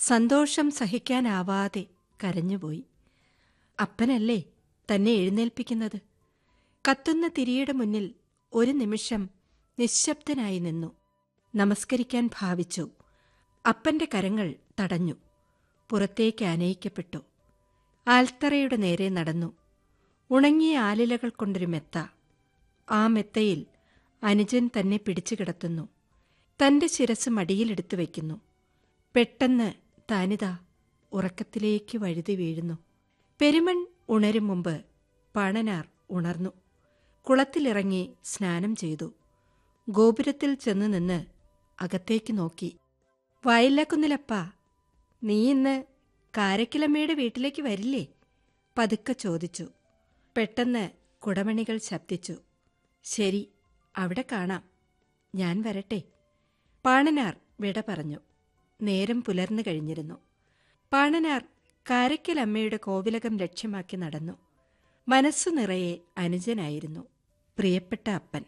സന്തോഷം സഹിക്കാനാവാതെ കരഞ്ഞുപോയി അപ്പനല്ലേ തന്നെ എഴുന്നേൽപ്പിക്കുന്നത് കത്തുന്ന തിരിയുടെ മുന്നിൽ ഒരു നിമിഷം നിശബ്ദനായി നിന്നു നമസ്കരിക്കാൻ ഭാവിച്ചു അപ്പന്റെ കരങ്ങൾ തടഞ്ഞു പുറത്തേക്ക് ആനയിക്കപ്പെട്ടു ആൽത്തറയുടെ നേരെ നടന്നു ഉണങ്ങിയ ആലിലകൾ കൊണ്ടൊരു മെത്ത ആ മെത്തയിൽ അനുജൻ തന്നെ പിടിച്ചു കിടത്തുന്നു തന്റെ ശിരസ് മടിയിലെടുത്തു വയ്ക്കുന്നു പെട്ടെന്ന് താനിതാ ഉറക്കത്തിലേക്ക് വഴുതി വീഴുന്നു പെരുമൺ ഉണരും മുമ്പ് പണനാർ ഉണർന്നു കുളത്തിലിറങ്ങി സ്നാനം ചെയ്തു ഗോപുരത്തിൽ ചെന്ന് നിന്ന് അകത്തേക്ക് നോക്കി വയലക്കുന്നിലപ്പ നീ ഇന്ന് കാരക്കിലമ്മയുടെ വീട്ടിലേക്ക് വരില്ലേ പതുക്കെ ചോദിച്ചു പെട്ടെന്ന് കുടമണികൾ ശബ്ദിച്ചു ശരി അവിടെ കാണാം ഞാൻ വരട്ടെ പാണനാർ വിട പറഞ്ഞു നേരം പുലർന്നു കഴിഞ്ഞിരുന്നു പാണനാർ കാരക്കൽ അമ്മയുടെ കോവിലകം ലക്ഷ്യമാക്കി നടന്നു മനസ്സു നിറയെ അനുജനായിരുന്നു പ്രിയപ്പെട്ട അപ്പൻ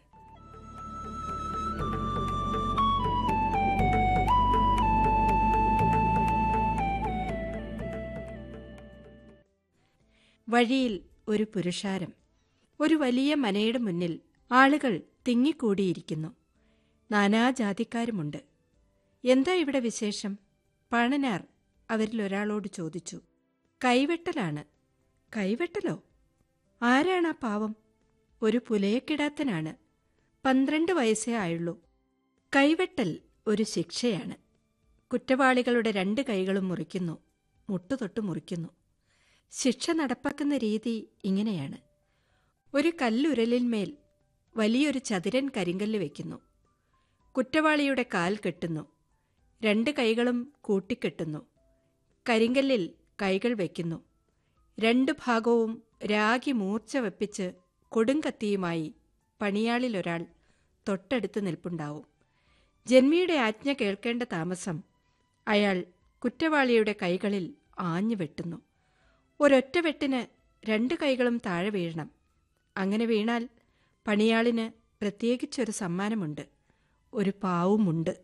വഴിയിൽ ഒരു പുരുഷാരം ഒരു വലിയ മനയുടെ മുന്നിൽ ആളുകൾ തിങ്ങിക്കൂടിയിരിക്കുന്നു നാനാജാതിക്കാരുമുണ്ട് എന്താ ഇവിടെ വിശേഷം പണനാർ അവരിൽ ഒരാളോട് ചോദിച്ചു കൈവെട്ടലാണ് കൈവെട്ടലോ ആരാണ് ആ പാവം ഒരു പുലയക്കിടാത്തനാണ് പന്ത്രണ്ട് വയസ്സേ ആയുള്ളൂ കൈവെട്ടൽ ഒരു ശിക്ഷയാണ് കുറ്റവാളികളുടെ രണ്ട് കൈകളും മുറിക്കുന്നു മുട്ടുതൊട്ട് മുറിക്കുന്നു ശിക്ഷ നടപ്പാക്കുന്ന രീതി ഇങ്ങനെയാണ് ഒരു കല്ലുരലിന്മേൽ വലിയൊരു ചതുരൻ കരിങ്കല്ല് വയ്ക്കുന്നു കുറ്റവാളിയുടെ കാൽ കെട്ടുന്നു രണ്ട് കൈകളും കൂട്ടിക്കെട്ടുന്നു കരിങ്കല്ലിൽ കൈകൾ വയ്ക്കുന്നു രണ്ട് ഭാഗവും രാഗി മൂർച്ച വെപ്പിച്ച് കൊടുങ്കത്തിയുമായി പണിയാളിലൊരാൾ തൊട്ടടുത്ത് നിൽപ്പുണ്ടാവും ജന്മിയുടെ ആജ്ഞ കേൾക്കേണ്ട താമസം അയാൾ കുറ്റവാളിയുടെ കൈകളിൽ ആഞ്ഞു വെട്ടുന്നു ഒരൊറ്റ വെട്ടിന് രണ്ട് കൈകളും താഴെ വീഴണം അങ്ങനെ വീണാൽ പണിയാളിന് പ്രത്യേകിച്ചൊരു സമ്മാനമുണ്ട് ഒരു പാവുമുണ്ട്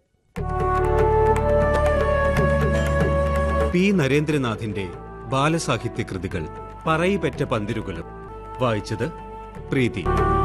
പി നരേന്ദ്രനാഥിന്റെ ബാലസാഹിത്യ കൃതികൾ പറയിപെറ്റ പന്തിരുകുലം വായിച്ചത് പ്രീതി